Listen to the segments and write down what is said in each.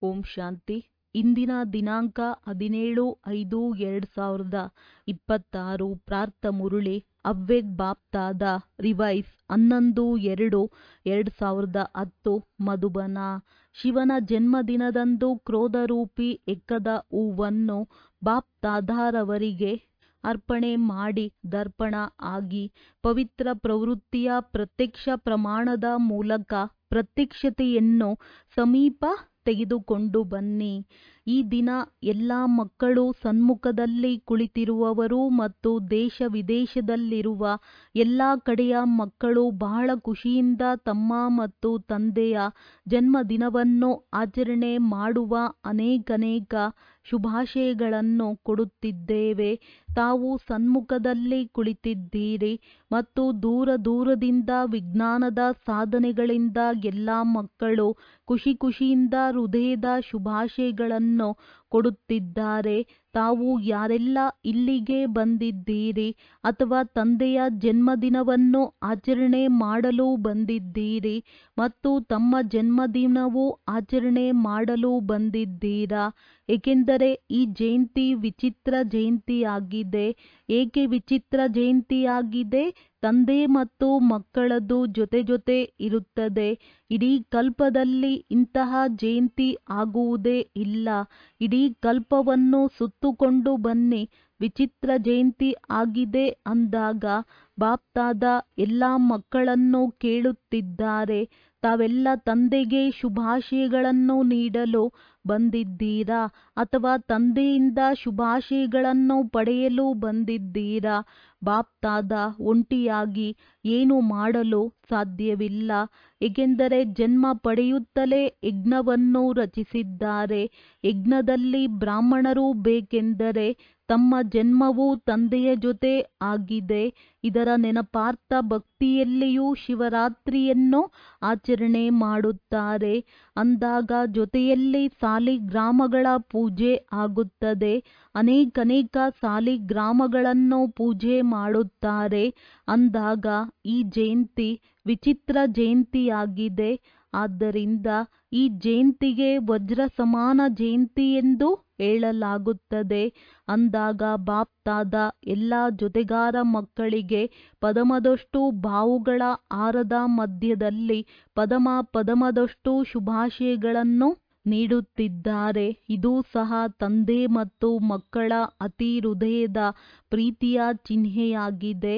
ಓಂ ಶಾಂತಿ ಇಂದಿನ ದಿನಾಂಕ ಹದಿನೇಳು ಐದು ಎರಡು ಸಾವಿರದ ಇಪ್ಪತ್ತಾರು ಪ್ರಾರ್ಥ ಮುರುಳಿ ಅವ್ವೆಗ್ ಬಾಪ್ತಾದ ರಿವೈಸ್ ಹನ್ನೊಂದು ಎರಡು ಎರಡು ಸಾವಿರದ ಹತ್ತು ಮಧುಬನ ಶಿವನ ಜನ್ಮದಿನದಂದು ಕ್ರೋಧರೂಪಿ ಎಕ್ಕದ ಹೂವನ್ನು ಬಾಪ್ತಾದಾರವರಿಗೆ ಅರ್ಪಣೆ ಮಾಡಿ ದರ್ಪಣ ಆಗಿ ಪವಿತ್ರ ಪ್ರವೃತ್ತಿಯ ಪ್ರತ್ಯಕ್ಷ ಪ್ರಮಾಣದ ಮೂಲಕ ಪ್ರತ್ಯಕ್ಷತೆಯನ್ನು ಸಮೀಪ ತೆಗೆದುಕೊಂಡು ಬನ್ನಿ ಈ ದಿನ ಎಲ್ಲ ಮಕ್ಕಳು ಸನ್ಮುಖದಲ್ಲಿ ಕುಳಿತಿರುವವರು ಮತ್ತು ದೇಶ ವಿದೇಶದಲ್ಲಿರುವ ಎಲ್ಲ ಕಡೆಯ ಮಕ್ಕಳು ಬಹಳ ಖುಷಿಯಿಂದ ತಮ್ಮ ಮತ್ತು ತಂದೆಯ ಜನ್ಮದಿನವನ್ನು ಆಚರಣೆ ಮಾಡುವ ಅನೇಕನೇಕ ಶುಭಾಶಯಗಳನ್ನು ಕೊಡುತ್ತಿದ್ದೇವೆ ತಾವು ಸನ್ಮುಖದಲ್ಲಿ ಕುಳಿತಿದ್ದೀರಿ ಮತ್ತು ದೂರ ದೂರದಿಂದ ವಿಜ್ಞಾನದ ಸಾಧನೆಗಳಿಂದ ಎಲ್ಲ ಮಕ್ಕಳು ಖುಷಿ ಖುಷಿಯಿಂದ ಹೃದಯದ ಶುಭಾಶಯಗಳನ್ನು ಕೊಡುತ್ತಿದ್ದಾರೆ ತಾವು ಯಾರೆಲ್ಲ ಇಲ್ಲಿಗೆ ಬಂದಿದ್ದೀರಿ ಅಥವಾ ತಂದೆಯ ಜನ್ಮದಿನವನ್ನು ಆಚರಣೆ ಮಾಡಲು ಬಂದಿದ್ದೀರಿ ಮತ್ತು ತಮ್ಮ ಜನ್ಮದಿನವೂ ಆಚರಣೆ ಮಾಡಲು ಬಂದಿದ್ದೀರಾ ಏಕೆಂದರೆ ಈ ಜಯಂತಿ ವಿಚಿತ್ರ ಜಯಂತಿಯಾಗಿದೆ ಏಕೆ ವಿಚಿತ್ರ ಜಯಂತಿಯಾಗಿದೆ ತಂದೆ ಮತ್ತು ಮಕ್ಕಳದು ಜೊತೆ ಜೊತೆ ಇರುತ್ತದೆ ಇಡೀ ಕಲ್ಪದಲ್ಲಿ ಇಂತಹ ಜಯಂತಿ ಆಗುವುದೇ ಇಲ್ಲ ಇಡೀ ಕಲ್ಪವನ್ನು ಸುತ್ತುಕೊಂಡು ಬನ್ನಿ ವಿಚಿತ್ರ ಜಯಂತಿ ಆಗಿದೆ ಅಂದಾಗ ಬಾಪ್ತಾದ ಎಲ್ಲ ಮಕ್ಕಳನ್ನು ಕೇಳುತ್ತಿದ್ದಾರೆ ತಾವೆಲ್ಲ ತಂದೆಗೆ ಶುಭಾಶಯಗಳನ್ನು ನೀಡಲು ಬಂದಿದ್ದೀರಾ ಅಥವಾ ತಂದೆಯಿಂದ ಶುಭಾಶಯಗಳನ್ನು ಪಡೆಯಲು ಬಂದಿದ್ದೀರಾ ಬಾಪ್ತಾದ ಒಂಟಿಯಾಗಿ ಏನು ಮಾಡಲು ಸಾಧ್ಯವಿಲ್ಲ ಏಕೆಂದರೆ ಜನ್ಮ ಪಡೆಯುತ್ತಲೇ ಯಜ್ಞವನ್ನು ರಚಿಸಿದ್ದಾರೆ ಯಜ್ಞದಲ್ಲಿ ಬ್ರಾಹ್ಮಣರು ಬೇಕೆಂದರೆ ತಮ್ಮ ಜನ್ಮವು ತಂದೆಯ ಜೊತೆ ಆಗಿದೆ ಇದರ ನೆನಪಾರ್ಥ ಭಕ್ತಿಯಲ್ಲಿಯೂ ಶಿವರಾತ್ರಿಯನ್ನು ಆಚರಣೆ ಮಾಡುತ್ತಾರೆ ಅಂದಾಗ ಜೊತೆಯಲ್ಲಿ ಸಾಲಿಗ್ರಾಮಗಳ ಪೂಜೆ ಆಗುತ್ತದೆ ಅನೇಕನೇಕ ಸಾಲಿಗ್ರಾಮಗಳನ್ನು ಪೂಜೆ ಮಾಡುತ್ತಾರೆ ಅಂದಾಗ ಈ ಜಯಂತಿ ವಿಚಿತ್ರ ಜಯಂತಿಯಾಗಿದೆ ಆದ್ದರಿಂದ ಈ ಜಯಂತಿಗೆ ವಜ್ರ ಸಮಾನ ಜಯಂತಿ ಎಂದು ಹೇಳಲಾಗುತ್ತದೆ ಅಂದಾಗ ಬಾಪ್ತಾದ ಎಲ್ಲ ಜೊತೆಗಾರ ಮಕ್ಕಳಿಗೆ ಪದಮದಷ್ಟು ಬಾವುಗಳ ಹಾರದ ಮಧ್ಯದಲ್ಲಿ ಪದಮ ಪದಮದಷ್ಟು ಶುಭಾಶಯಗಳನ್ನು ನೀಡುತ್ತಿದ್ದಾರೆ ಇದು ಸಹ ತಂದೆ ಮತ್ತು ಮಕ್ಕಳ ಅತಿ ಹೃದಯದ ಪ್ರೀತಿಯ ಚಿಹ್ನೆಯಾಗಿದೆ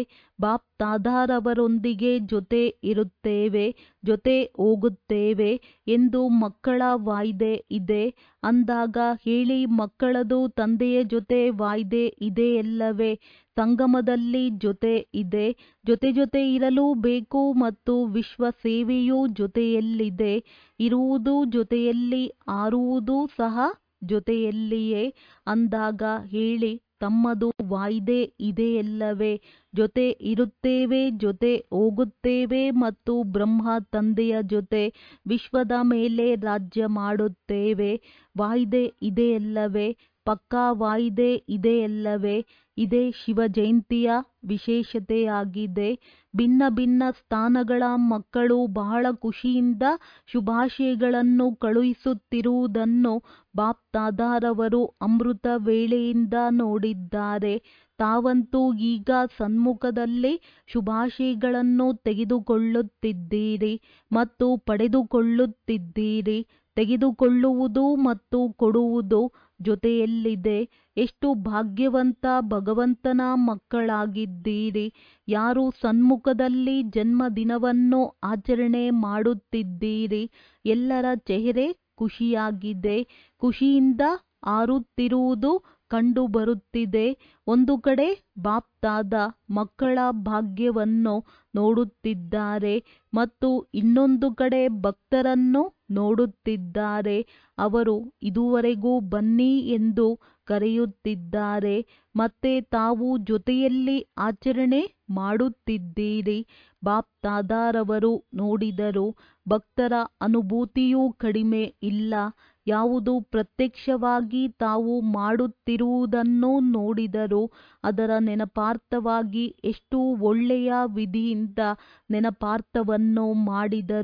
ಬಾಪ್ತಾದಾರವರೊಂದಿಗೆ ಜೊತೆ ಇರುತ್ತೇವೆ ಜೊತೆ ಹೋಗುತ್ತೇವೆ ಎಂದು ಮಕ್ಕಳ ವಾಯ್ದೆ ಇದೆ ಅಂದಾಗ ಹೇಳಿ ಮಕ್ಕಳದು ತಂದೆಯ ಜೊತೆ ವಾಯ್ದೆ ಇದೆಯಲ್ಲವೇ ಸಂಗಮದಲ್ಲಿ ಜೊತೆ ಇದೆ ಜೊತೆ ಜೊತೆ ಇರಲು ಬೇಕು ಮತ್ತು ವಿಶ್ವ ಸೇವೆಯೂ ಜೊತೆಯಲ್ಲಿದೆ ಇರುವುದು ಜೊತೆಯಲ್ಲಿ ಆರುವುದು ಸಹ ಜೊತೆಯಲ್ಲಿಯೇ ಅಂದಾಗ ಹೇಳಿ ತಮ್ಮದು ವಾಯ್ದೆ ಇದೆಯಲ್ಲವೇ ಜೊತೆ ಇರುತ್ತೇವೆ ಜೊತೆ ಹೋಗುತ್ತೇವೆ ಮತ್ತು ಬ್ರಹ್ಮ ತಂದೆಯ ಜೊತೆ ವಿಶ್ವದ ಮೇಲೆ ರಾಜ್ಯ ಮಾಡುತ್ತೇವೆ ವಾಯ್ದೆ ಇದೆಯಲ್ಲವೇ ಪಕ್ಕಾ ವಾಯ್ದೆ ಇದೆಯಲ್ಲವೇ ಇದೇ ಶಿವ ಜಯಂತಿಯ ವಿಶೇಷತೆಯಾಗಿದೆ ಭಿನ್ನ ಭಿನ್ನ ಸ್ಥಾನಗಳ ಮಕ್ಕಳು ಬಹಳ ಖುಷಿಯಿಂದ ಶುಭಾಶಯಗಳನ್ನು ಕಳುಹಿಸುತ್ತಿರುವುದನ್ನು ಬಾಪ್ತಾದಾರವರು ಅಮೃತ ವೇಳೆಯಿಂದ ನೋಡಿದ್ದಾರೆ ತಾವಂತೂ ಈಗ ಸನ್ಮುಖದಲ್ಲಿ ಶುಭಾಶಯಗಳನ್ನು ತೆಗೆದುಕೊಳ್ಳುತ್ತಿದ್ದೀರಿ ಮತ್ತು ಪಡೆದುಕೊಳ್ಳುತ್ತಿದ್ದೀರಿ ತೆಗೆದುಕೊಳ್ಳುವುದು ಮತ್ತು ಕೊಡುವುದು ಜೊತೆಯಲ್ಲಿದೆ ಎಷ್ಟು ಭಾಗ್ಯವಂತ ಭಗವಂತನ ಮಕ್ಕಳಾಗಿದ್ದೀರಿ ಯಾರು ಸನ್ಮುಖದಲ್ಲಿ ಜನ್ಮದಿನವನ್ನು ಆಚರಣೆ ಮಾಡುತ್ತಿದ್ದೀರಿ ಎಲ್ಲರ ಚೆಹರೆ ಖುಷಿಯಾಗಿದೆ ಖುಷಿಯಿಂದ ಆರುತ್ತಿರುವುದು ಕಂಡುಬರುತ್ತಿದೆ ಒಂದು ಕಡೆ ಬಾಪ್ತಾದ ಮಕ್ಕಳ ಭಾಗ್ಯವನ್ನು ನೋಡುತ್ತಿದ್ದಾರೆ ಮತ್ತು ಇನ್ನೊಂದು ಕಡೆ ಭಕ್ತರನ್ನು ನೋಡುತ್ತಿದ್ದಾರೆ ಅವರು ಇದುವರೆಗೂ ಬನ್ನಿ ಎಂದು ಕರೆಯುತ್ತಿದ್ದಾರೆ ಮತ್ತೆ ತಾವು ಜೊತೆಯಲ್ಲಿ ಆಚರಣೆ ಮಾಡುತ್ತಿದ್ದೀರಿ ಬಾಪ್ತಾದಾರವರು ನೋಡಿದರು ಭಕ್ತರ ಅನುಭೂತಿಯೂ ಕಡಿಮೆ ಇಲ್ಲ ಯಾವುದು ಪ್ರತ್ಯಕ್ಷವಾಗಿ ತಾವು ಮಾಡುತ್ತಿರುವುದನ್ನು ನೋಡಿದರು ಅದರ ನೆನಪಾರ್ಥವಾಗಿ ಎಷ್ಟು ಒಳ್ಳೆಯ ವಿಧಿಯಿಂದ ನೆನಪಾರ್ಥವನ್ನು ಮಾಡಿದರು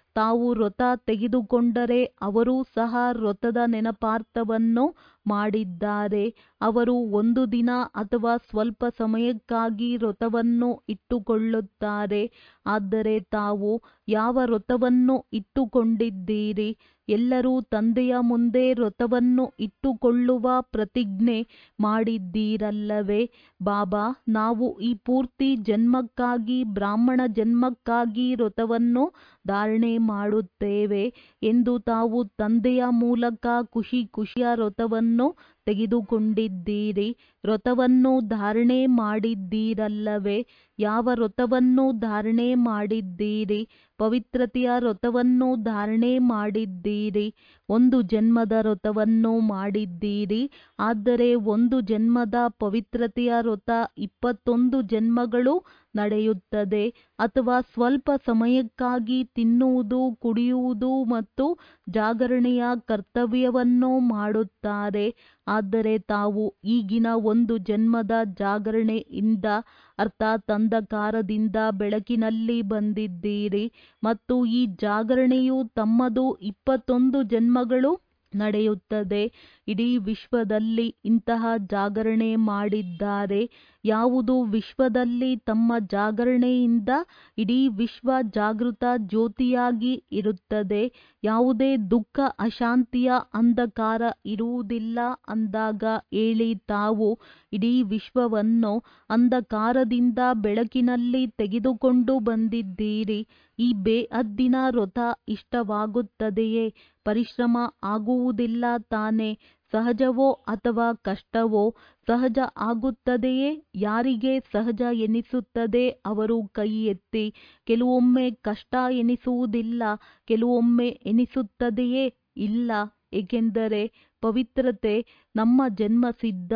ತಾವು ವ್ರತ ತೆಗೆದುಕೊಂಡರೆ ಅವರೂ ಸಹ ವ್ರತದ ನೆನಪಾರ್ಥವನ್ನು ಮಾಡಿದ್ದಾರೆ ಅವರು ಒಂದು ದಿನ ಅಥವಾ ಸ್ವಲ್ಪ ಸಮಯಕ್ಕಾಗಿ ವ್ರತವನ್ನು ಇಟ್ಟುಕೊಳ್ಳುತ್ತಾರೆ ಆದರೆ ತಾವು ಯಾವ ವ್ರತವನ್ನು ಇಟ್ಟುಕೊಂಡಿದ್ದೀರಿ ಎಲ್ಲರೂ ತಂದೆಯ ಮುಂದೆ ವ್ರತವನ್ನು ಇಟ್ಟುಕೊಳ್ಳುವ ಪ್ರತಿಜ್ಞೆ ಮಾಡಿದ್ದೀರಲ್ಲವೇ ಬಾಬಾ ನಾವು ಈ ಪೂರ್ತಿ ಜನ್ಮಕ್ಕಾಗಿ ಬ್ರಾಹ್ಮಣ ಜನ್ಮಕ್ಕಾಗಿ ವ್ರತವನ್ನು ಧಾರಣೆ ಮಾಡುತ್ತೇವೆ ಎಂದು ತಾವು ತಂದೆಯ ಮೂಲಕ ಖುಷಿ ಖುಷಿಯ ವ್ರತವನ್ನು ತೆಗೆದುಕೊಂಡಿದ್ದೀರಿ ವ್ರತವನ್ನು ಧಾರಣೆ ಮಾಡಿದ್ದೀರಲ್ಲವೇ ಯಾವ ವ್ರತವನ್ನು ಧಾರಣೆ ಮಾಡಿದ್ದೀರಿ ಪವಿತ್ರತೆಯ ವ್ರತವನ್ನು ಧಾರಣೆ ಮಾಡಿದ್ದೀರಿ ಒಂದು ಜನ್ಮದ ವ್ರತವನ್ನು ಮಾಡಿದ್ದೀರಿ ಆದರೆ ಒಂದು ಜನ್ಮದ ಪವಿತ್ರತೆಯ ವ್ರತ ಇಪ್ಪತ್ತೊಂದು ಜನ್ಮಗಳು ನಡೆಯುತ್ತದೆ ಅಥವಾ ಸ್ವಲ್ಪ ಸಮಯಕ್ಕಾಗಿ ತಿನ್ನುವುದು ಕುಡಿಯುವುದು ಮತ್ತು ಜಾಗರಣೆಯ ಕರ್ತವ್ಯವನ್ನು ಮಾಡುತ್ತಾರೆ ಆದರೆ ತಾವು ಈಗಿನ ಒಂದು ಜನ್ಮದ ಜಾಗರಣೆಯಿಂದ ಅರ್ಥಾತ್ ಅಂಧಕಾರದಿಂದ ಬೆಳಕಿನಲ್ಲಿ ಬಂದಿದ್ದೀರಿ ಮತ್ತು ಈ ಜಾಗರಣೆಯು ತಮ್ಮದು ಇಪ್ಪತ್ತೊಂದು ಜನ್ಮಗಳು ನಡೆಯುತ್ತದೆ ಇಡೀ ವಿಶ್ವದಲ್ಲಿ ಇಂತಹ ಜಾಗರಣೆ ಮಾಡಿದ್ದಾರೆ ಯಾವುದು ವಿಶ್ವದಲ್ಲಿ ತಮ್ಮ ಜಾಗರಣೆಯಿಂದ ಇಡೀ ವಿಶ್ವ ಜಾಗೃತ ಜ್ಯೋತಿಯಾಗಿ ಇರುತ್ತದೆ ಯಾವುದೇ ದುಃಖ ಅಶಾಂತಿಯ ಅಂಧಕಾರ ಇರುವುದಿಲ್ಲ ಅಂದಾಗ ಹೇಳಿ ತಾವು ಇಡೀ ವಿಶ್ವವನ್ನು ಅಂಧಕಾರದಿಂದ ಬೆಳಕಿನಲ್ಲಿ ತೆಗೆದುಕೊಂಡು ಬಂದಿದ್ದೀರಿ ಈ ಬೇಹದ್ದಿನ ವ್ರತ ಇಷ್ಟವಾಗುತ್ತದೆಯೇ ಪರಿಶ್ರಮ ಆಗುವುದಿಲ್ಲ ತಾನೇ ಸಹಜವೋ ಅಥವಾ ಕಷ್ಟವೋ ಸಹಜ ಆಗುತ್ತದೆಯೇ ಯಾರಿಗೆ ಸಹಜ ಎನಿಸುತ್ತದೆ ಅವರು ಕೈ ಎತ್ತಿ ಕೆಲವೊಮ್ಮೆ ಕಷ್ಟ ಎನಿಸುವುದಿಲ್ಲ ಕೆಲವೊಮ್ಮೆ ಎನಿಸುತ್ತದೆಯೇ ಇಲ್ಲ ಏಕೆಂದರೆ ಪವಿತ್ರತೆ ನಮ್ಮ ಜನ್ಮಸಿದ್ಧ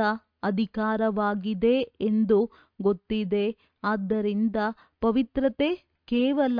ಅಧಿಕಾರವಾಗಿದೆ ಎಂದು ಗೊತ್ತಿದೆ ಆದ್ದರಿಂದ ಪವಿತ್ರತೆ ಕೇವಲ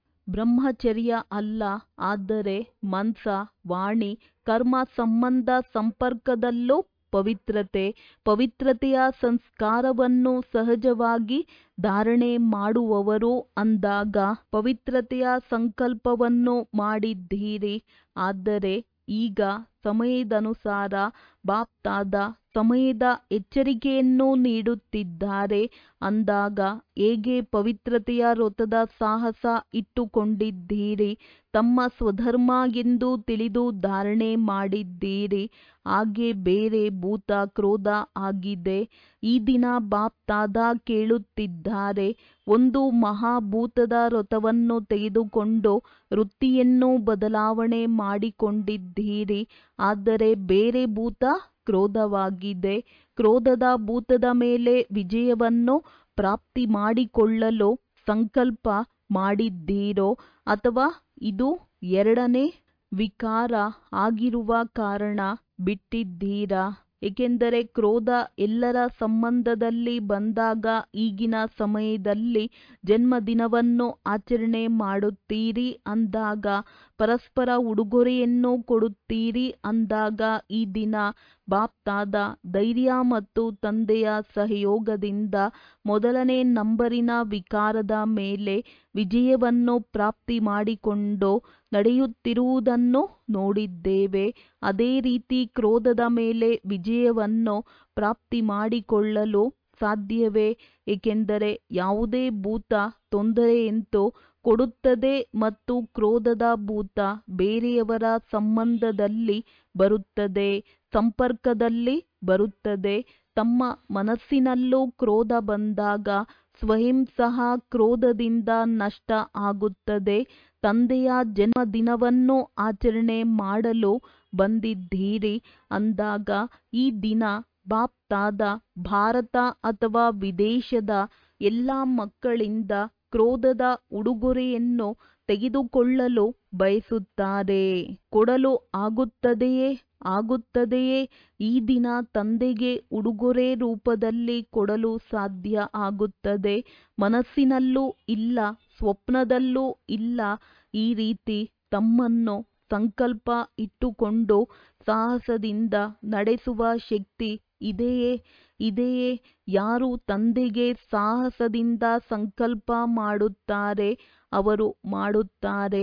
ಬ್ರಹ್ಮಚರ್ಯ ಅಲ್ಲ ಆದರೆ ಮನ್ಸ ವಾಣಿ ಕರ್ಮ ಸಂಬಂಧ ಸಂಪರ್ಕದಲ್ಲೂ ಪವಿತ್ರತೆ ಪವಿತ್ರತೆಯ ಸಂಸ್ಕಾರವನ್ನು ಸಹಜವಾಗಿ ಧಾರಣೆ ಮಾಡುವವರು ಅಂದಾಗ ಪವಿತ್ರತೆಯ ಸಂಕಲ್ಪವನ್ನು ಮಾಡಿದ್ದೀರಿ ಆದರೆ ಈಗ ಸಮಯದನುಸಾರ ಬಾಪ್ತಾದ ಸಮಯದ ಎಚ್ಚರಿಕೆಯನ್ನು ನೀಡುತ್ತಿದ್ದಾರೆ ಅಂದಾಗ ಹೇಗೆ ಪವಿತ್ರತೆಯ ವ್ರತದ ಸಾಹಸ ಇಟ್ಟುಕೊಂಡಿದ್ದೀರಿ ತಮ್ಮ ಸ್ವಧರ್ಮ ಎಂದು ತಿಳಿದು ಧಾರಣೆ ಮಾಡಿದ್ದೀರಿ ಹಾಗೆ ಬೇರೆ ಭೂತ ಕ್ರೋಧ ಆಗಿದೆ ಈ ದಿನ ಬಾಪ್ತಾದ ಕೇಳುತ್ತಿದ್ದಾರೆ ಒಂದು ಮಹಾಭೂತದ ವ್ರತವನ್ನು ತೆಗೆದುಕೊಂಡು ವೃತ್ತಿಯನ್ನು ಬದಲಾವಣೆ ಮಾಡಿಕೊಂಡಿದ್ದೀರಿ ಆದರೆ ಬೇರೆ ಭೂತ ಕ್ರೋಧವಾಗಿದೆ ಕ್ರೋಧದ ಭೂತದ ಮೇಲೆ ವಿಜಯವನ್ನು ಪ್ರಾಪ್ತಿ ಮಾಡಿಕೊಳ್ಳಲು ಸಂಕಲ್ಪ ಮಾಡಿದ್ದೀರೋ ಅಥವಾ ಇದು ಎರಡನೇ ವಿಕಾರ ಆಗಿರುವ ಕಾರಣ ಬಿಟ್ಟಿದ್ದೀರಾ ಏಕೆಂದರೆ ಕ್ರೋಧ ಎಲ್ಲರ ಸಂಬಂಧದಲ್ಲಿ ಬಂದಾಗ ಈಗಿನ ಸಮಯದಲ್ಲಿ ಜನ್ಮದಿನವನ್ನು ಆಚರಣೆ ಮಾಡುತ್ತೀರಿ ಅಂದಾಗ ಪರಸ್ಪರ ಉಡುಗೊರೆಯನ್ನು ಕೊಡುತ್ತೀರಿ ಅಂದಾಗ ಈ ದಿನ ಬಾಪ್ತಾದ ಧೈರ್ಯ ಮತ್ತು ತಂದೆಯ ಸಹಯೋಗದಿಂದ ಮೊದಲನೇ ನಂಬರಿನ ವಿಕಾರದ ಮೇಲೆ ವಿಜಯವನ್ನು ಪ್ರಾಪ್ತಿ ಮಾಡಿಕೊಂಡು ನಡೆಯುತ್ತಿರುವುದನ್ನು ನೋಡಿದ್ದೇವೆ ಅದೇ ರೀತಿ ಕ್ರೋಧದ ಮೇಲೆ ವಿಜಯವನ್ನು ಪ್ರಾಪ್ತಿ ಮಾಡಿಕೊಳ್ಳಲು ಸಾಧ್ಯವೇ ಏಕೆಂದರೆ ಯಾವುದೇ ಭೂತ ತೊಂದರೆಯಂತೂ ಕೊಡುತ್ತದೆ ಮತ್ತು ಕ್ರೋಧದ ಭೂತ ಬೇರೆಯವರ ಸಂಬಂಧದಲ್ಲಿ ಬರುತ್ತದೆ ಸಂಪರ್ಕದಲ್ಲಿ ಬರುತ್ತದೆ ತಮ್ಮ ಮನಸ್ಸಿನಲ್ಲೂ ಕ್ರೋಧ ಬಂದಾಗ ಸ್ವಯಂ ಸಹ ಕ್ರೋಧದಿಂದ ನಷ್ಟ ಆಗುತ್ತದೆ ತಂದೆಯ ಜನ್ಮದಿನವನ್ನು ಆಚರಣೆ ಮಾಡಲು ಬಂದಿದ್ದೀರಿ ಅಂದಾಗ ಈ ದಿನ ಬಾಪ್ತಾದ ಭಾರತ ಅಥವಾ ವಿದೇಶದ ಎಲ್ಲ ಮಕ್ಕಳಿಂದ ಕ್ರೋಧದ ಉಡುಗೊರೆಯನ್ನು ತೆಗೆದುಕೊಳ್ಳಲು ಬಯಸುತ್ತಾರೆ ಕೊಡಲು ಆಗುತ್ತದೆಯೇ ಆಗುತ್ತದೆಯೇ ಈ ದಿನ ತಂದೆಗೆ ಉಡುಗೊರೆ ರೂಪದಲ್ಲಿ ಕೊಡಲು ಸಾಧ್ಯ ಆಗುತ್ತದೆ ಮನಸ್ಸಿನಲ್ಲೂ ಇಲ್ಲ ಸ್ವಪ್ನದಲ್ಲೂ ಇಲ್ಲ ಈ ರೀತಿ ತಮ್ಮನ್ನು ಸಂಕಲ್ಪ ಇಟ್ಟುಕೊಂಡು ಸಾಹಸದಿಂದ ನಡೆಸುವ ಶಕ್ತಿ ಇದೆಯೇ ಇದೆಯೇ ಯಾರು ತಂದೆಗೆ ಸಾಹಸದಿಂದ ಸಂಕಲ್ಪ ಮಾಡುತ್ತಾರೆ ಅವರು ಮಾಡುತ್ತಾರೆ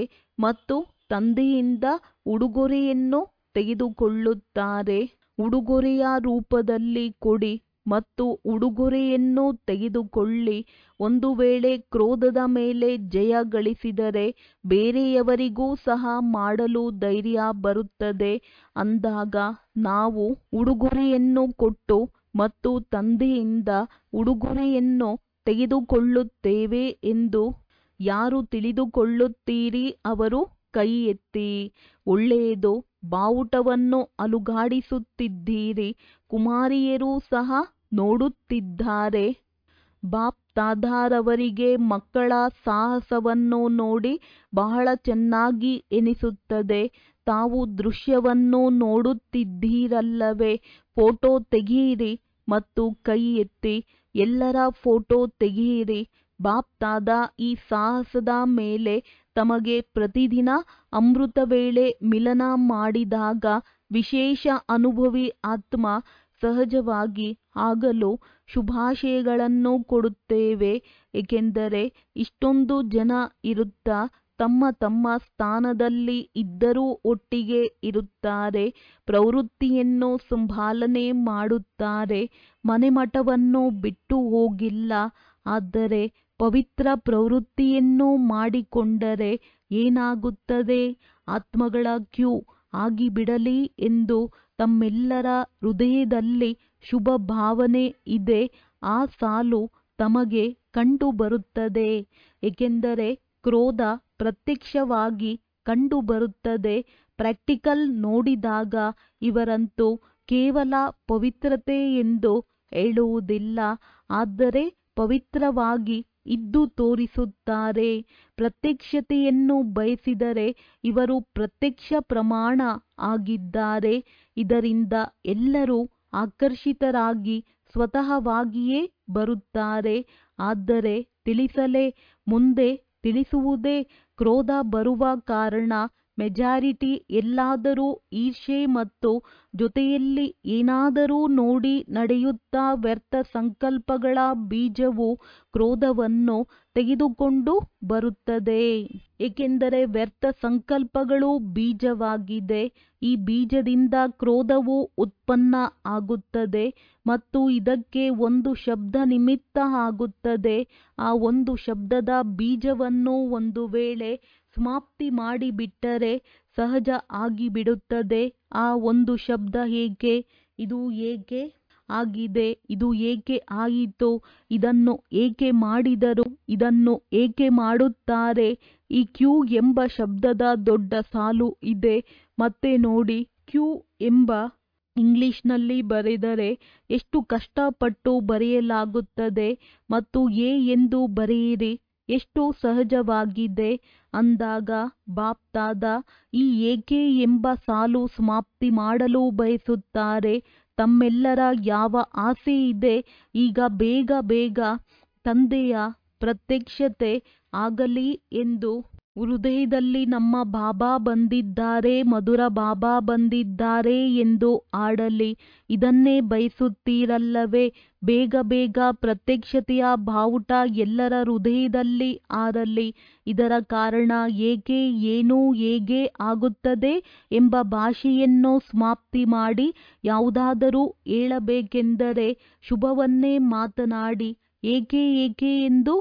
ಮತ್ತು ತಂದೆಯಿಂದ ಉಡುಗೊರೆಯನ್ನು ತೆಗೆದುಕೊಳ್ಳುತ್ತಾರೆ ಉಡುಗೊರೆಯ ರೂಪದಲ್ಲಿ ಕೊಡಿ ಮತ್ತು ಉಡುಗೊರೆಯನ್ನು ತೆಗೆದುಕೊಳ್ಳಿ ಒಂದು ವೇಳೆ ಕ್ರೋಧದ ಮೇಲೆ ಜಯ ಗಳಿಸಿದರೆ ಬೇರೆಯವರಿಗೂ ಸಹ ಮಾಡಲು ಧೈರ್ಯ ಬರುತ್ತದೆ ಅಂದಾಗ ನಾವು ಉಡುಗೊರೆಯನ್ನು ಕೊಟ್ಟು ಮತ್ತು ತಂದೆಯಿಂದ ಉಡುಗೊರೆಯನ್ನು ತೆಗೆದುಕೊಳ್ಳುತ್ತೇವೆ ಎಂದು ಯಾರು ತಿಳಿದುಕೊಳ್ಳುತ್ತೀರಿ ಅವರು ಕೈ ಎತ್ತಿ ಒಳ್ಳೆಯದು ಬಾವುಟವನ್ನು ಅಲುಗಾಡಿಸುತ್ತಿದ್ದೀರಿ ಕುಮಾರಿಯರೂ ಸಹ ನೋಡುತ್ತಿದ್ದಾರೆ ಬಾಪ್ ತಾದಾರವರಿಗೆ ಮಕ್ಕಳ ಸಾಹಸವನ್ನು ನೋಡಿ ಬಹಳ ಚೆನ್ನಾಗಿ ಎನಿಸುತ್ತದೆ ತಾವು ದೃಶ್ಯವನ್ನು ನೋಡುತ್ತಿದ್ದೀರಲ್ಲವೇ ಫೋಟೋ ತೆಗೆಯಿರಿ ಮತ್ತು ಕೈ ಎತ್ತಿ ಎಲ್ಲರ ಫೋಟೋ ತೆಗೆಯಿರಿ ಬಾಪ್ ತಾದ ಈ ಸಾಹಸದ ಮೇಲೆ ತಮಗೆ ಪ್ರತಿದಿನ ಅಮೃತ ವೇಳೆ ಮಿಲನ ಮಾಡಿದಾಗ ವಿಶೇಷ ಅನುಭವಿ ಆತ್ಮ ಸಹಜವಾಗಿ ಆಗಲು ಶುಭಾಶಯಗಳನ್ನು ಕೊಡುತ್ತೇವೆ ಏಕೆಂದರೆ ಇಷ್ಟೊಂದು ಜನ ಇರುತ್ತಾ ತಮ್ಮ ತಮ್ಮ ಸ್ಥಾನದಲ್ಲಿ ಇದ್ದರೂ ಒಟ್ಟಿಗೆ ಇರುತ್ತಾರೆ ಪ್ರವೃತ್ತಿಯನ್ನು ಸಂಭಾಲನೆ ಮಾಡುತ್ತಾರೆ ಮನೆಮಠವನ್ನು ಬಿಟ್ಟು ಹೋಗಿಲ್ಲ ಆದರೆ ಪವಿತ್ರ ಪ್ರವೃತ್ತಿಯನ್ನು ಮಾಡಿಕೊಂಡರೆ ಏನಾಗುತ್ತದೆ ಆತ್ಮಗಳ ಕ್ಯೂ ಆಗಿಬಿಡಲಿ ಎಂದು ತಮ್ಮೆಲ್ಲರ ಹೃದಯದಲ್ಲಿ ಶುಭ ಭಾವನೆ ಇದೆ ಆ ಸಾಲು ತಮಗೆ ಕಂಡುಬರುತ್ತದೆ ಏಕೆಂದರೆ ಕ್ರೋಧ ಪ್ರತ್ಯಕ್ಷವಾಗಿ ಕಂಡುಬರುತ್ತದೆ ಪ್ರಾಕ್ಟಿಕಲ್ ನೋಡಿದಾಗ ಇವರಂತೂ ಕೇವಲ ಪವಿತ್ರತೆ ಎಂದು ಹೇಳುವುದಿಲ್ಲ ಆದರೆ ಪವಿತ್ರವಾಗಿ ಇದ್ದು ತೋರಿಸುತ್ತಾರೆ ಪ್ರತ್ಯಕ್ಷತೆಯನ್ನು ಬಯಸಿದರೆ ಇವರು ಪ್ರತ್ಯಕ್ಷ ಪ್ರಮಾಣ ಆಗಿದ್ದಾರೆ ಇದರಿಂದ ಎಲ್ಲರೂ ಆಕರ್ಷಿತರಾಗಿ ಸ್ವತಃವಾಗಿಯೇ ಬರುತ್ತಾರೆ ಆದರೆ ತಿಳಿಸಲೇ ಮುಂದೆ ತಿಳಿಸುವುದೇ ಕ್ರೋಧ ಬರುವ ಕಾರಣ ಮೆಜಾರಿಟಿ ಎಲ್ಲಾದರೂ ಈರ್ಷೆ ಮತ್ತು ಜೊತೆಯಲ್ಲಿ ಏನಾದರೂ ನೋಡಿ ನಡೆಯುತ್ತಾ ವ್ಯರ್ಥ ಸಂಕಲ್ಪಗಳ ಬೀಜವು ಕ್ರೋಧವನ್ನು ತೆಗೆದುಕೊಂಡು ಬರುತ್ತದೆ ಏಕೆಂದರೆ ವ್ಯರ್ಥ ಸಂಕಲ್ಪಗಳು ಬೀಜವಾಗಿದೆ ಈ ಬೀಜದಿಂದ ಕ್ರೋಧವು ಉತ್ಪನ್ನ ಆಗುತ್ತದೆ ಮತ್ತು ಇದಕ್ಕೆ ಒಂದು ಶಬ್ದ ನಿಮಿತ್ತ ಆಗುತ್ತದೆ ಆ ಒಂದು ಶಬ್ದದ ಬೀಜವನ್ನು ಒಂದು ವೇಳೆ ಸಮಾಪ್ತಿ ಮಾಡಿಬಿಟ್ಟರೆ ಸಹಜ ಆಗಿಬಿಡುತ್ತದೆ ಆ ಒಂದು ಶಬ್ದ ಏಕೆ ಇದು ಏಕೆ ಆಗಿದೆ ಇದು ಏಕೆ ಆಯಿತು ಇದನ್ನು ಏಕೆ ಮಾಡಿದರು ಇದನ್ನು ಏಕೆ ಮಾಡುತ್ತಾರೆ ಈ ಕ್ಯೂ ಎಂಬ ಶಬ್ದದ ದೊಡ್ಡ ಸಾಲು ಇದೆ ಮತ್ತೆ ನೋಡಿ ಕ್ಯೂ ಎಂಬ ಇಂಗ್ಲಿಷ್ನಲ್ಲಿ ಬರೆದರೆ ಎಷ್ಟು ಕಷ್ಟಪಟ್ಟು ಬರೆಯಲಾಗುತ್ತದೆ ಮತ್ತು ಎ ಎಂದು ಬರೆಯಿರಿ ಎಷ್ಟು ಸಹಜವಾಗಿದೆ ಅಂದಾಗ ಬಾಪ್ ತಾದ ಈ ಏಕೆ ಎಂಬ ಸಾಲು ಸಮಾಪ್ತಿ ಮಾಡಲು ಬಯಸುತ್ತಾರೆ ತಮ್ಮೆಲ್ಲರ ಯಾವ ಆಸೆ ಇದೆ ಈಗ ಬೇಗ ಬೇಗ ತಂದೆಯ ಪ್ರತ್ಯಕ್ಷತೆ ಆಗಲಿ ಎಂದು ಹೃದಯದಲ್ಲಿ ನಮ್ಮ ಬಾಬಾ ಬಂದಿದ್ದಾರೆ ಮಧುರ ಬಾಬಾ ಬಂದಿದ್ದಾರೆ ಎಂದು ಆಡಲಿ ಇದನ್ನೇ ಬಯಸುತ್ತೀರಲ್ಲವೇ ಬೇಗ ಬೇಗ ಪ್ರತ್ಯಕ್ಷತೆಯ ಬಾವುಟ ಎಲ್ಲರ ಹೃದಯದಲ್ಲಿ ಆರಲಿ ಇದರ ಕಾರಣ ಏಕೆ ಏನು ಹೇಗೆ ಆಗುತ್ತದೆ ಎಂಬ ಭಾಷೆಯನ್ನು ಸಮಾಪ್ತಿ ಮಾಡಿ ಯಾವುದಾದರೂ ಹೇಳಬೇಕೆಂದರೆ ಶುಭವನ್ನೇ ಮಾತನಾಡಿ ಏಕೆ ಏಕೆ ಎಂದು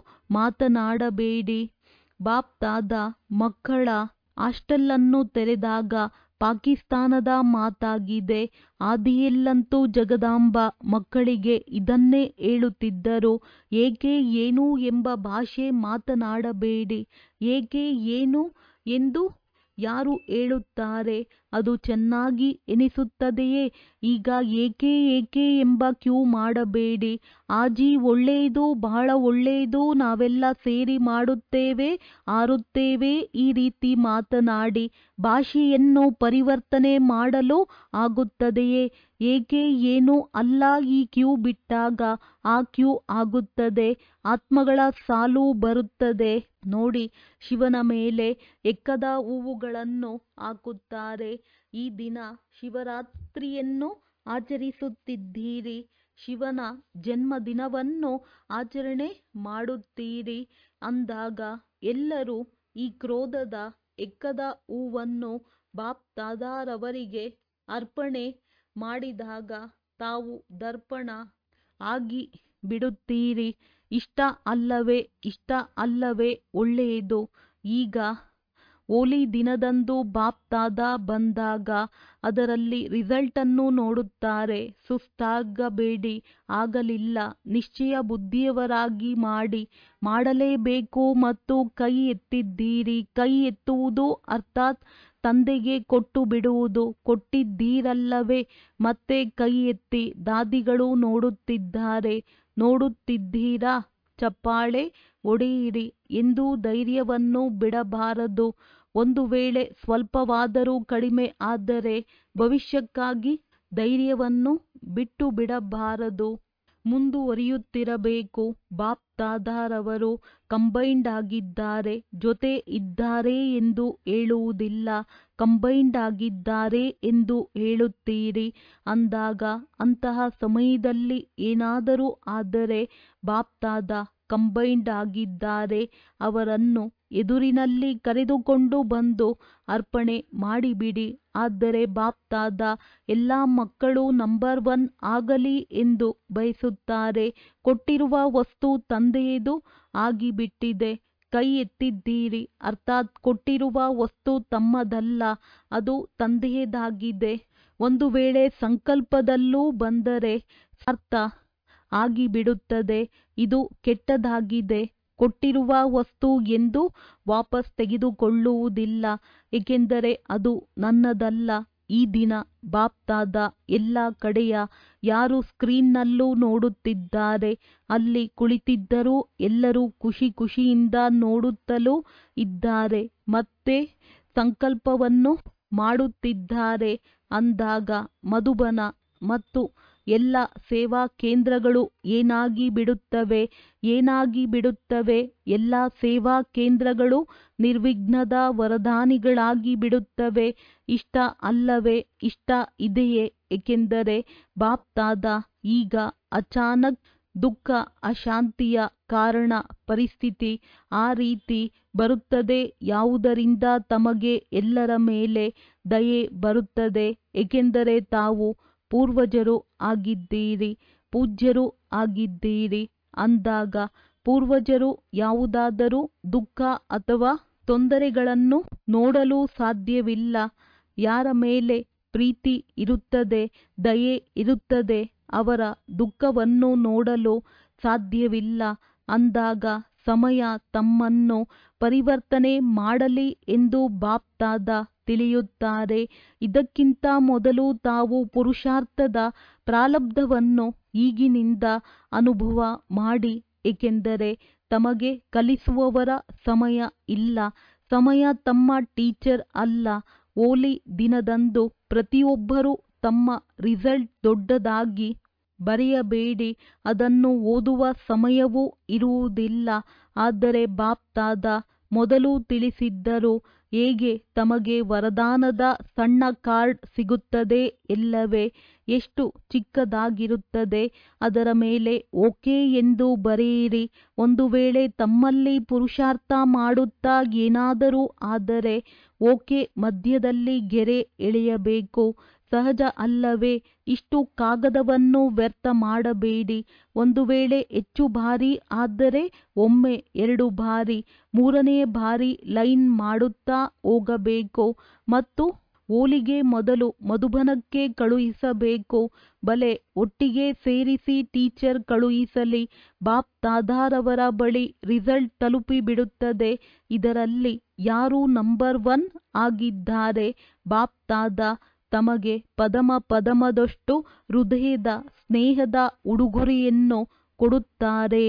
ಮಾತನಾಡಬೇಡಿ ಬಾಪ್ ತಾದ ಮಕ್ಕಳ ಹಾಸ್ಟೆಲನ್ನು ತೆರೆದಾಗ ಪಾಕಿಸ್ತಾನದ ಮಾತಾಗಿದೆ ಆದಿಯಲ್ಲಂತೂ ಜಗದಾಂಬ ಮಕ್ಕಳಿಗೆ ಇದನ್ನೇ ಹೇಳುತ್ತಿದ್ದರು ಏಕೆ ಏನು ಎಂಬ ಭಾಷೆ ಮಾತನಾಡಬೇಡಿ ಏಕೆ ಏನು ಎಂದು ಯಾರು ಹೇಳುತ್ತಾರೆ ಅದು ಚೆನ್ನಾಗಿ ಎನಿಸುತ್ತದೆಯೇ ಈಗ ಏಕೆ ಏಕೆ ಎಂಬ ಕ್ಯೂ ಮಾಡಬೇಡಿ ಆಜಿ ಒಳ್ಳೆಯದು ಬಹಳ ಒಳ್ಳೆಯದು ನಾವೆಲ್ಲ ಸೇರಿ ಮಾಡುತ್ತೇವೆ ಆರುತ್ತೇವೆ ಈ ರೀತಿ ಮಾತನಾಡಿ ಭಾಷೆಯನ್ನು ಪರಿವರ್ತನೆ ಮಾಡಲು ಆಗುತ್ತದೆಯೇ ಏಕೆ ಏನು ಅಲ್ಲ ಈ ಕ್ಯೂ ಬಿಟ್ಟಾಗ ಆ ಕ್ಯೂ ಆಗುತ್ತದೆ ಆತ್ಮಗಳ ಸಾಲು ಬರುತ್ತದೆ ನೋಡಿ ಶಿವನ ಮೇಲೆ ಎಕ್ಕದ ಹೂವುಗಳನ್ನು ಹಾಕುತ್ತಾರೆ ಈ ದಿನ ಶಿವರಾತ್ರಿಯನ್ನು ಆಚರಿಸುತ್ತಿದ್ದೀರಿ ಶಿವನ ಜನ್ಮದಿನವನ್ನು ಆಚರಣೆ ಮಾಡುತ್ತೀರಿ ಅಂದಾಗ ಎಲ್ಲರೂ ಈ ಕ್ರೋಧದ ಎಕ್ಕದ ಹೂವನ್ನು ಬಾಪ್ ದಾದಾರವರಿಗೆ ಅರ್ಪಣೆ ಮಾಡಿದಾಗ ತಾವು ದರ್ಪಣ ಆಗಿ ಬಿಡುತ್ತೀರಿ ಇಷ್ಟ ಅಲ್ಲವೇ ಇಷ್ಟ ಅಲ್ಲವೇ ಒಳ್ಳೆಯದು ಈಗ ಹೋಲಿ ದಿನದಂದು ಬಾಪ್ ದಾದಾ ಬಂದಾಗ ಅದರಲ್ಲಿ ರಿಸಲ್ಟನ್ನು ನೋಡುತ್ತಾರೆ ಸುಸ್ತಾಗಬೇಡಿ ಆಗಲಿಲ್ಲ ನಿಶ್ಚಯ ಬುದ್ಧಿಯವರಾಗಿ ಮಾಡಿ ಮಾಡಲೇಬೇಕು ಮತ್ತು ಕೈ ಎತ್ತಿದ್ದೀರಿ ಕೈ ಎತ್ತುವುದು ಅರ್ಥಾತ್ ತಂದೆಗೆ ಕೊಟ್ಟು ಬಿಡುವುದು ಕೊಟ್ಟಿದ್ದೀರಲ್ಲವೇ ಮತ್ತೆ ಕೈ ಎತ್ತಿ ದಾದಿಗಳು ನೋಡುತ್ತಿದ್ದಾರೆ ನೋಡುತ್ತಿದ್ದೀರಾ ಚಪ್ಪಾಳೆ ಹೊಡೆಯಿರಿ ಎಂದೂ ಧೈರ್ಯವನ್ನು ಬಿಡಬಾರದು ಒಂದು ವೇಳೆ ಸ್ವಲ್ಪವಾದರೂ ಕಡಿಮೆ ಆದರೆ ಭವಿಷ್ಯಕ್ಕಾಗಿ ಧೈರ್ಯವನ್ನು ಬಿಟ್ಟು ಬಿಡಬಾರದು ಮುಂದುವರಿಯುತ್ತಿರಬೇಕು ಬಾಪ್ ದಾದಾರವರು ಕಂಬೈನ್ಡ್ ಆಗಿದ್ದಾರೆ ಜೊತೆ ಇದ್ದಾರೆ ಎಂದು ಹೇಳುವುದಿಲ್ಲ ಕಂಬೈನ್ಡ್ ಆಗಿದ್ದಾರೆ ಎಂದು ಹೇಳುತ್ತೀರಿ ಅಂದಾಗ ಅಂತಹ ಸಮಯದಲ್ಲಿ ಏನಾದರೂ ಆದರೆ ಬಾಪ್ ದಾದಾ ಕಂಬೈನ್ಡ್ ಆಗಿದ್ದಾರೆ ಅವರನ್ನು ಎದುರಿನಲ್ಲಿ ಕರೆದುಕೊಂಡು ಬಂದು ಅರ್ಪಣೆ ಮಾಡಿಬಿಡಿ ಆದರೆ ಬಾಪ್ ದಾದಾ ಎಲ್ಲ ಮಕ್ಕಳು ನಂಬರ್ ಒನ್ ಆಗಲಿ ಎಂದು ಬಯಸುತ್ತಾರೆ ಕೊಟ್ಟಿರುವ ವಸ್ತು ತಂದೆಯದು ಆಗಿಬಿಟ್ಟಿದೆ ಕೈ ಎತ್ತಿದ್ದೀರಿ ಅರ್ಥಾತ್ ಕೊಟ್ಟಿರುವ ವಸ್ತು ತಮ್ಮದಲ್ಲ ಅದು ತಂದೆಯದಾಗಿದೆ ಒಂದು ವೇಳೆ ಸಂಕಲ್ಪದಲ್ಲೂ ಬಂದರೆ ಅರ್ಥ ಆಗಿಬಿಡುತ್ತದೆ ಇದು ಕೆಟ್ಟದಾಗಿದೆ ಕೊಟ್ಟಿರುವ ವಸ್ತು ಎಂದು ವಾಪಸ್ ತೆಗೆದುಕೊಳ್ಳುವುದಿಲ್ಲ ಏಕೆಂದರೆ ಅದು ನನ್ನದಲ್ಲ ಈ ದಿನ ಬಾಪ್ ದಾದಾ ಎಲ್ಲ ಕಡೆಯ ಯಾರು ಸ್ಕ್ರೀನ್ನಲ್ಲೂ ನೋಡುತ್ತಿದ್ದಾರೆ ಅಲ್ಲಿ ಕುಳಿತಿದ್ದರೂ ಎಲ್ಲರೂ ಖುಷಿ ಖುಷಿಯಿಂದ ನೋಡುತ್ತಲೂ ಇದ್ದಾರೆ ಮತ್ತೆ ಸಂಕಲ್ಪವನ್ನು ಮಾಡುತ್ತಿದ್ದಾರೆ ಅಂದಾಗ ಮಧುಬನ ಮತ್ತು ಎಲ್ಲ ಸೇವಾ ಕೇಂದ್ರಗಳು ಏನಾಗಿ ಬಿಡುತ್ತವೆ ಏನಾಗಿ ಬಿಡುತ್ತವೆ ಎಲ್ಲ ಸೇವಾ ಕೇಂದ್ರಗಳು ನಿರ್ವಿಘ್ನದ ವರದಾನಿಗಳಾಗಿ ಬಿಡುತ್ತವೆ ಇಷ್ಟ ಅಲ್ಲವೇ ಇಷ್ಟ ಇದೆಯೇ ಏಕೆಂದರೆ ಬಾಪ್ ದಾದಾ ಈಗ ಅಚಾನಕ್ ದುಃಖ ಅಶಾಂತಿಯ ಕಾರಣ ಪರಿಸ್ಥಿತಿ ಆ ರೀತಿ ಬರುತ್ತದೆ ಯಾವುದರಿಂದ ತಮಗೆ ಎಲ್ಲರ ಮೇಲೆ ದಯೆ ಬರುತ್ತದೆ ಏಕೆಂದರೆ ತಾವು ಪೂರ್ವಜರು ಆಗಿದ್ದೀರಿ ಪೂಜ್ಯರು ಆಗಿದ್ದೀರಿ ಅಂದಾಗ ಪೂರ್ವಜರು ಯಾವುದಾದರೂ ದುಃಖ ಅಥವಾ ತೊಂದರೆಗಳನ್ನು ನೋಡಲು ಸಾಧ್ಯವಿಲ್ಲ ಯಾರ ಮೇಲೆ ಪ್ರೀತಿ ಇರುತ್ತದೆ ದಯೆ ಇರುತ್ತದೆ ಅವರ ದುಃಖವನ್ನು ನೋಡಲು ಸಾಧ್ಯವಿಲ್ಲ ಅಂದಾಗ ಸಮಯ ತಮ್ಮನ್ನು ಪರಿವರ್ತನೆ ಮಾಡಲಿ ಎಂದು ಬಾಪ್ ದಾದಾ ತಿಳಿಯುತ್ತಾರೆ ಇದಕ್ಕಿಂತ ಮೊದಲು ತಾವು ಪುರುಷಾರ್ಥದ ಪ್ರಾರಬ್ಧವನ್ನು ಈಗಿನಿಂದ ಅನುಭವ ಮಾಡಿ ಏಕೆಂದರೆ ತಮಗೆ ಕಲಿಸುವವರ ಸಮಯ ಇಲ್ಲ ಸಮಯ ತಮ್ಮ ಟೀಚರ್ ಅಲ್ಲ ಹೋಲಿ ದಿನದಂದು ಪ್ರತಿಯೊಬ್ಬರೂ ತಮ್ಮ ರಿಸಲ್ಟ್ ದೊಡ್ಡದಾಗಿ ಬರೆಯಬೇಡಿ ಅದನ್ನು ಓದುವ ಸಮಯವೂ ಇರುವುದಿಲ್ಲ ಆದರೆ ಬಾಪ್ ದಾದಾ ಮೊದಲು ತಿಳಿಸಿದ್ದರು ಹೇಗೆ ತಮಗೆ ವರದಾನದ ಸಣ್ಣ ಕಾರ್ಡ್ ಸಿಗುತ್ತದೆ ಎಲ್ಲವೇ ಎಷ್ಟು ಚಿಕ್ಕದಾಗಿರುತ್ತದೆ ಅದರ ಮೇಲೆ ಓಕೆ ಎಂದು ಬರೆಯಿರಿ ಒಂದು ವೇಳೆ ತಮ್ಮಲ್ಲಿ ಪುರುಷಾರ್ಥ ಮಾಡುತ್ತಾ ಏನಾದರೂ ಆದರೆ ಓಕೆ ಮಧ್ಯದಲ್ಲಿ ಗೆರೆ ಎಳೆಯಬೇಕು ಸಹಜ ಅಲ್ಲವೇ ಇಷ್ಟು ಕಾಗದವನ್ನು ವ್ಯರ್ಥ ಮಾಡಬೇಡಿ ಒಂದು ವೇಳೆ ಹೆಚ್ಚು ಬಾರಿ ಆದರೆ ಒಮ್ಮೆ ಎರಡು ಬಾರಿ ಮೂರನೇ ಬಾರಿ ಲೈನ್ ಮಾಡುತ್ತಾ ಹೋಗಬೇಕು ಮತ್ತು ಹೋಲಿಗೆ ಮೊದಲು ಮಧುಬನಕ್ಕೆ ಕಳುಹಿಸಬೇಕು ಬಲೆ ಒಟ್ಟಿಗೆ ಸೇರಿಸಿ ಟೀಚರ್ ಕಳುಹಿಸಲಿ ಬಾಪ್ ದಾದಾರವರ ಬಳಿ ರಿಸಲ್ಟ್ ತಲುಪಿಬಿಡುತ್ತದೆ ಇದರಲ್ಲಿ ಯಾರು ನಂಬರ್ ಒನ್ ಆಗಿದ್ದಾರೆ ಬಾಪ್ ದಾದಾ ತಮಗೆ ಪದಮ ಪದಮದಷ್ಟು ಹೃದಯದ ಸ್ನೇಹದ ಉಡುಗೊರೆಯನ್ನು ಕೊಡುತ್ತಾರೆ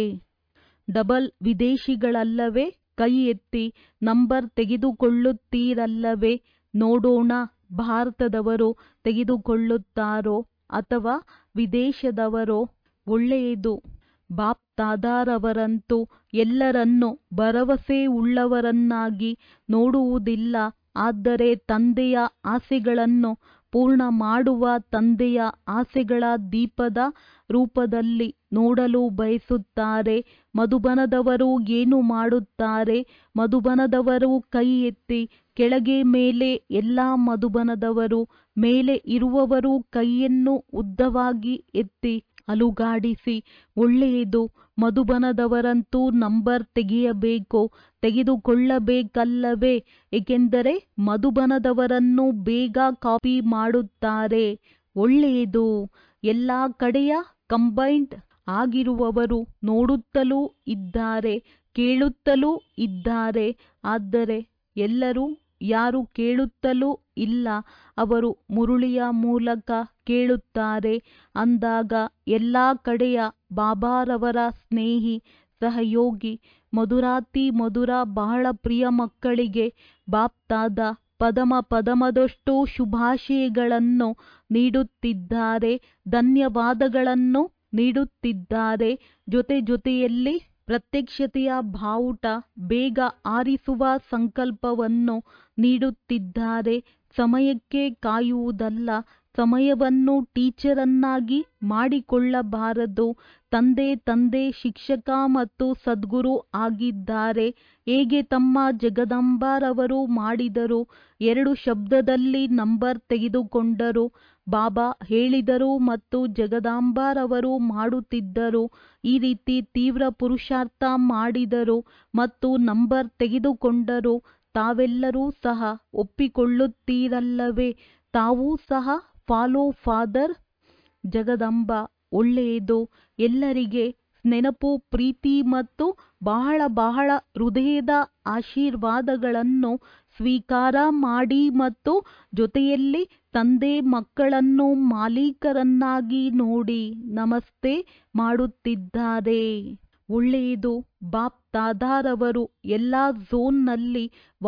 ಡಬಲ್ ವಿದೇಶಿಗಳಲ್ಲವೇ ಕೈ ಎತ್ತಿ ನಂಬರ್ ತೆಗೆದುಕೊಳ್ಳುತ್ತೀರಲ್ಲವೇ ನೋಡೋಣ ಭಾರತದವರು ತೆಗೆದುಕೊಳ್ಳುತ್ತಾರೋ ಅಥವಾ ವಿದೇಶದವರೋ ಒಳ್ಳೆಯದು ಬಾಪ್ ದಾದಾರವರಂತೂ ಎಲ್ಲರನ್ನೂ ಭರವಸೆ ಉಳ್ಳವರನ್ನಾಗಿ ನೋಡುವುದಿಲ್ಲ ಆದರೆ ತಂದೆಯ ಆಸೆಗಳನ್ನು ಪೂರ್ಣ ಮಾಡುವ ತಂದೆಯ ಆಸೆಗಳ ದೀಪದ ರೂಪದಲ್ಲಿ ನೋಡಲು ಬಯಸುತ್ತಾರೆ ಮಧುಬನದವರು ಏನು ಮಾಡುತ್ತಾರೆ ಮಧುಬನದವರು ಕೈ ಎತ್ತಿ ಕೆಳಗೆ ಮೇಲೆ ಎಲ್ಲ ಮಧುಬನದವರು ಮೇಲೆ ಇರುವವರು ಕೈಯನ್ನು ಉದ್ದವಾಗಿ ಎತ್ತಿ ಅಲುಗಾಡಿಸಿ ಒಳ್ಳೆಯದು ಮಧುಬನದವರಂತೂ ನಂಬರ್ ತೆಗೆಯಬೇಕು ತೆಗೆದುಕೊಳ್ಳಬೇಕಲ್ಲವೇ ಏಕೆಂದರೆ ಮಧುಬನದವರನ್ನು ಬೇಗ ಕಾಪಿ ಮಾಡುತ್ತಾರೆ ಒಳ್ಳೆಯದು ಎಲ್ಲ ಕಡೆಯ ಕಂಬೈಂಡ್ ಆಗಿರುವವರು ನೋಡುತ್ತಲೂ ಇದ್ದಾರೆ ಕೇಳುತ್ತಲೂ ಇದ್ದಾರೆ ಆದರೆ ಎಲ್ಲರೂ ಯಾರು ಕೇಳುತ್ತಲೂ ಇಲ್ಲ ಅವರು ಮುರುಳಿಯ ಮೂಲಕ ಕೇಳುತ್ತಾರೆ ಅಂದಾಗ ಎಲ್ಲ ಕಡೆಯ ಬಾಬಾರವರ ಸ್ನೇಹಿ ಸಹಯೋಗಿ ಮಧುರಾತಿ ಮಧುರ ಬಹಳ ಪ್ರಿಯ ಮಕ್ಕಳಿಗೆ ಬಾಪ್ತಾದ ಪದಮ ಪದಮದಷ್ಟು ಶುಭಾಶಯಗಳನ್ನು ನೀಡುತ್ತಿದ್ದಾರೆ ಧನ್ಯವಾದಗಳನ್ನು ನೀಡುತ್ತಿದ್ದಾರೆ ಜೊತೆ ಜೊತೆಯಲ್ಲಿ ಪ್ರತ್ಯಕ್ಷತೆಯ ಬಾವುಟ ಬೇಗ ಆರಿಸುವ ಸಂಕಲ್ಪವನ್ನು ನೀಡುತ್ತಿದ್ದಾರೆ ಸಮಯಕ್ಕೆ ಕಾಯುವುದಲ್ಲ ಸಮಯವನ್ನು ಟೀಚರನ್ನಾಗಿ ಮಾಡಿಕೊಳ್ಳಬಾರದು ತಂದೆ ತಂದೆ ಶಿಕ್ಷಕ ಮತ್ತು ಸದ್ಗುರು ಆಗಿದ್ದಾರೆ ಹೇಗೆ ತಮ್ಮ ಜಗದಂಬಾರವರು ಮಾಡಿದರು ಎರಡು ಶಬ್ದದಲ್ಲಿ ನಂಬರ್ ತೆಗೆದುಕೊಂಡರು ಬಾಬಾ ಹೇಳಿದರು ಮತ್ತು ಜಗದಾಂಬಾರವರು ಮಾಡುತ್ತಿದ್ದರು ಈ ರೀತಿ ತೀವ್ರ ಪುರುಷಾರ್ಥ ಮಾಡಿದರು ಮತ್ತು ನಂಬರ್ ತೆಗೆದುಕೊಂಡರು ತಾವೆಲ್ಲರೂ ಸಹ ಒಪ್ಪಿಕೊಳ್ಳುತ್ತೀರಲ್ಲವೇ ತಾವೂ ಸಹ ಫಾಲೋ ಫಾದರ್ ಜಗದಂಬ ಒಳ್ಳೆಯದು ಎಲ್ಲರಿಗೆ ನೆನಪು ಪ್ರೀತಿ ಮತ್ತು ಬಹಳ ಬಹಳ ಹೃದಯದ ಆಶೀರ್ವಾದಗಳನ್ನು ಸ್ವೀಕಾರ ಮಾಡಿ ಮತ್ತು ಜೊತೆಯಲ್ಲಿ ತಂದೆ ಮಕ್ಕಳನ್ನು ಮಾಲೀಕರನ್ನಾಗಿ ನೋಡಿ ನಮಸ್ತೆ ಮಾಡುತ್ತಿದ್ದಾರೆ ಒಳ್ಳೆಯದು ಬಾಪ್ ತಾದಾರವರು ಎಲ್ಲ ಝೋನ್ನಲ್ಲಿ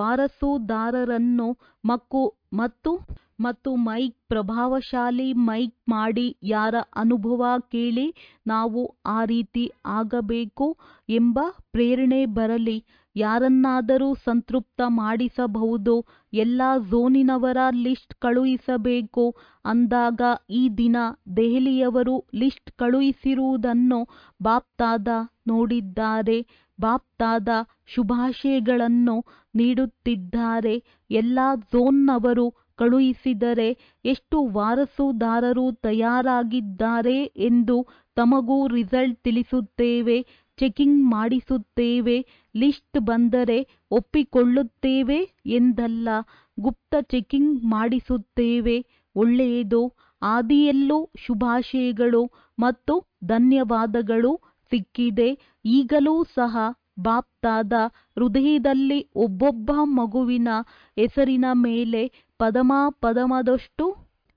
ವಾರಸುದಾರರನ್ನು ಮಕ್ಕು ಮತ್ತು ಮತ್ತು ಮೈಕ್ ಪ್ರಭಾವಶಾಲಿ ಮೈಕ್ ಮಾಡಿ ಯಾರ ಅನುಭವ ಕೇಳಿ ನಾವು ಆ ರೀತಿ ಆಗಬೇಕು ಎಂಬ ಪ್ರೇರಣೆ ಬರಲಿ ಯಾರನ್ನಾದರೂ ಸಂತೃಪ್ತ ಮಾಡಿಸಬಹುದು ಎಲ್ಲ ಝೋನಿನವರ ಲಿಸ್ಟ್ ಕಳುಹಿಸಬೇಕು ಅಂದಾಗ ಈ ದಿನ ದೆಹಲಿಯವರು ಲಿಸ್ಟ್ ಕಳುಹಿಸಿರುವುದನ್ನು ಬಾಪ್ತಾದ ನೋಡಿದ್ದಾರೆ ಬಾಪ್ತಾದ ಶುಭಾಶಯಗಳನ್ನು ನೀಡುತ್ತಿದ್ದಾರೆ ಎಲ್ಲ ಝೋನ್ನವರು ಕಳುಹಿಸಿದರೆ ಎಷ್ಟು ವಾರಸುದಾರರು ತಯಾರಾಗಿದ್ದಾರೆ ಎಂದು ತಮಗೂ ರಿಸಲ್ಟ್ ತಿಳಿಸುತ್ತೇವೆ ಚೆಕಿಂಗ್ ಮಾಡಿಸುತ್ತೇವೆ ಲಿಸ್ಟ್ ಬಂದರೆ ಒಪ್ಪಿಕೊಳ್ಳುತ್ತೇವೆ ಎಂದಲ್ಲ ಗುಪ್ತ ಚೆಕಿಂಗ್ ಮಾಡಿಸುತ್ತೇವೆ ಒಳ್ಳೆಯದು ಆದಿಯಲ್ಲೂ ಶುಭಾಶಯಗಳು ಮತ್ತು ಧನ್ಯವಾದಗಳು ಸಿಕ್ಕಿದೆ ಈಗಲೂ ಸಹ ಬಾಪ್ತಾದ ಹೃದಯದಲ್ಲಿ ಒಬ್ಬೊಬ್ಬ ಮಗುವಿನ ಹೆಸರಿನ ಮೇಲೆ ಪದಮ ಪದಮದಷ್ಟು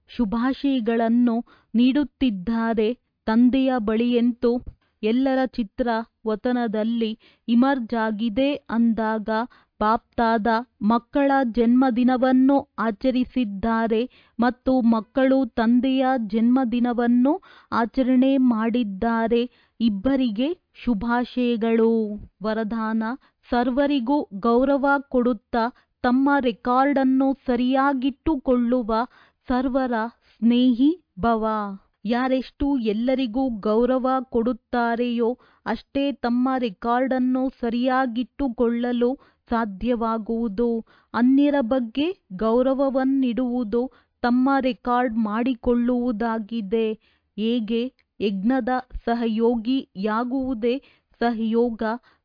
ಶುಭಾಶಯಗಳನ್ನು ನೀಡುತ್ತಿದ್ದಾರೆ ತಂದೆಯ ಬಳಿಯಂತೂ ಎಲ್ಲರ ಚಿತ್ರ ವತನದಲ್ಲಿ ಇಮರ್ಜ್ ಆಗಿದೆ ಅಂದಾಗ ಬಾಪ್ತಾದ ಮಕ್ಕಳ ಜನ್ಮದಿನವನ್ನು ಆಚರಿಸಿದ್ದಾರೆ ಮತ್ತು ಮಕ್ಕಳು ತಂದೆಯ ಜನ್ಮದಿನವನ್ನು ಆಚರಣೆ ಮಾಡಿದ್ದಾರೆ ಇಬ್ಬರಿಗೆ ಶುಭಾಶಯಗಳು ವರದಾನ ಸರ್ವರಿಗೂ ಗೌರವ ಕೊಡುತ್ತಾ ತಮ್ಮ ರೆಕಾರ್ಡನ್ನು ಸರಿಯಾಗಿಟ್ಟುಕೊಳ್ಳುವ ಸರ್ವರ ಸ್ನೇಹಿ ಭವ ಯಾರೆಷ್ಟು ಎಲ್ಲರಿಗೂ ಗೌರವ ಕೊಡುತ್ತಾರೆಯೋ ಅಷ್ಟೇ ತಮ್ಮ ರೆಕಾರ್ಡನ್ನು ಸರಿಯಾಗಿಟ್ಟುಕೊಳ್ಳಲು ಸಾಧ್ಯವಾಗುವುದು ಅನ್ಯರ ಬಗ್ಗೆ ಗೌರವವನ್ನಿಡುವುದು ತಮ್ಮ ರೆಕಾರ್ಡ್ ಮಾಡಿಕೊಳ್ಳುವುದಾಗಿದೆ ಹೇಗೆ ಯಜ್ಞದ ಸಹಯೋಗಿಯಾಗುವುದೇ ಸಹಯೋಗ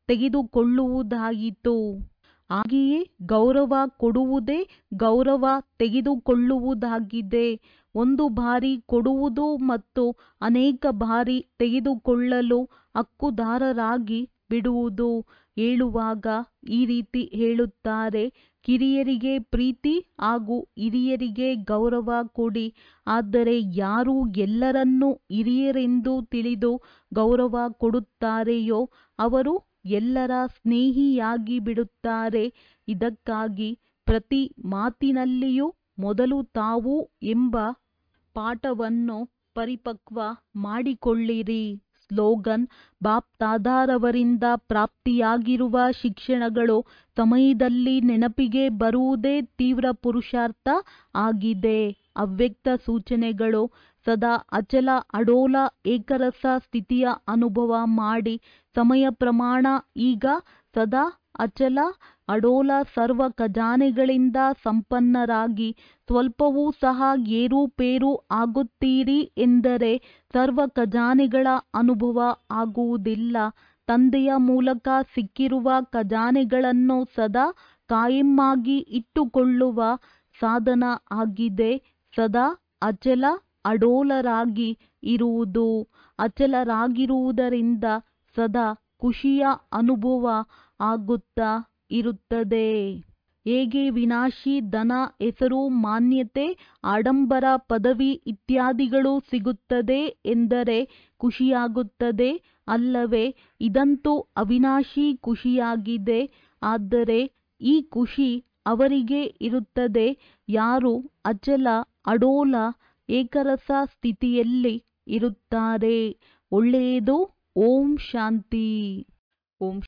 ತೆಗೆದುಕೊಳ್ಳುವುದಾಯಿತು ಹಾಗೆಯೇ ಗೌರವ ಕೊಡುವುದೇ ಗೌರವ ತೆಗೆದುಕೊಳ್ಳುವುದಾಗಿದೆ ಒಂದು ಬಾರಿ ಕೊಡುವುದು ಮತ್ತು ಅನೇಕ ಬಾರಿ ತೆಗೆದುಕೊಳ್ಳಲು ಹಕ್ಕುದಾರರಾಗಿ ಬಿಡುವುದು ಹೇಳುವಾಗ ಈ ರೀತಿ ಹೇಳುತ್ತಾರೆ ಕಿರಿಯರಿಗೆ ಪ್ರೀತಿ ಹಾಗೂ ಹಿರಿಯರಿಗೆ ಗೌರವ ಕೊಡಿ ಆದರೆ ಯಾರು ಎಲ್ಲರನ್ನೂ ಹಿರಿಯರೆಂದು ತಿಳಿದು ಗೌರವ ಕೊಡುತ್ತಾರೆಯೋ ಅವರು ಎಲ್ಲರ ಸ್ನೇಹಿಯಾಗಿ ಬಿಡುತ್ತಾರೆ ಇದಕ್ಕಾಗಿ ಪ್ರತಿ ಮಾತಿನಲ್ಲಿಯೂ ಮೊದಲು ತಾವು ಎಂಬ ಪಾಠವನ್ನು ಪರಿಪಕ್ವ ಮಾಡಿಕೊಳ್ಳಿರಿ ಸ್ಲೋಗನ್ ಬಾಪ್ ತಾದಾರವರಿಂದ ಪ್ರಾಪ್ತಿಯಾಗಿರುವ ಶಿಕ್ಷಣಗಳು ಸಮಯದಲ್ಲಿ ನೆನಪಿಗೆ ಬರುವುದೇ ತೀವ್ರ ಪುರುಷಾರ್ಥ ಆಗಿದೆ ಅವ್ಯಕ್ತ ಸೂಚನೆಗಳು ಸದಾ ಅಚಲ ಅಡೋಲ ಏಕರಸ ಸ್ಥಿತಿಯ ಅನುಭವ ಮಾಡಿ ಸಮಯ ಪ್ರಮಾಣ ಈಗ ಸದಾ ಅಚಲ ಅಡೋಲ ಸರ್ವ ಖಜಾನೆಗಳಿಂದ ಸಂಪನ್ನರಾಗಿ ಸ್ವಲ್ಪವೂ ಸಹ ಏರುಪೇರು ಆಗುತ್ತೀರಿ ಎಂದರೆ ಸರ್ವ ಖಜಾನೆಗಳ ಅನುಭವ ಆಗುವುದಿಲ್ಲ ತಂದೆಯ ಮೂಲಕ ಸಿಕ್ಕಿರುವ ಖಜಾನೆಗಳನ್ನು ಸದಾ ಕಾಯಮ್ಮಾಗಿ ಇಟ್ಟುಕೊಳ್ಳುವ ಸಾಧನ ಆಗಿದೆ ಸದಾ ಅಚಲ ಅಡೋಲರಾಗಿ ಇರುವುದು ಅಚಲರಾಗಿರುವುದರಿಂದ ಸದಾ ಖುಷಿಯ ಅನುಭವ ಆಗುತ್ತಾ ಇರುತ್ತದೆ ಹೇಗೆ ವಿನಾಶಿ ಧನ ಹೆಸರು ಮಾನ್ಯತೆ ಆಡಂಬರ ಪದವಿ ಇತ್ಯಾದಿಗಳು ಸಿಗುತ್ತದೆ ಎಂದರೆ ಖುಷಿಯಾಗುತ್ತದೆ ಅಲ್ಲವೇ ಇದಂತೂ ಅವಿನಾಶಿ ಖುಷಿಯಾಗಿದೆ ಆದರೆ ಈ ಖುಷಿ ಅವರಿಗೆ ಇರುತ್ತದೆ ಯಾರು ಅಚಲ ಅಡೋಲ ಏಕರಸ ಸ್ಥಿತಿಯಲ್ಲಿ ಇರುತ್ತಾರೆ ಒಳ್ಳೆಯದು ಓಂ ಶಾಂತಿ ಓಂ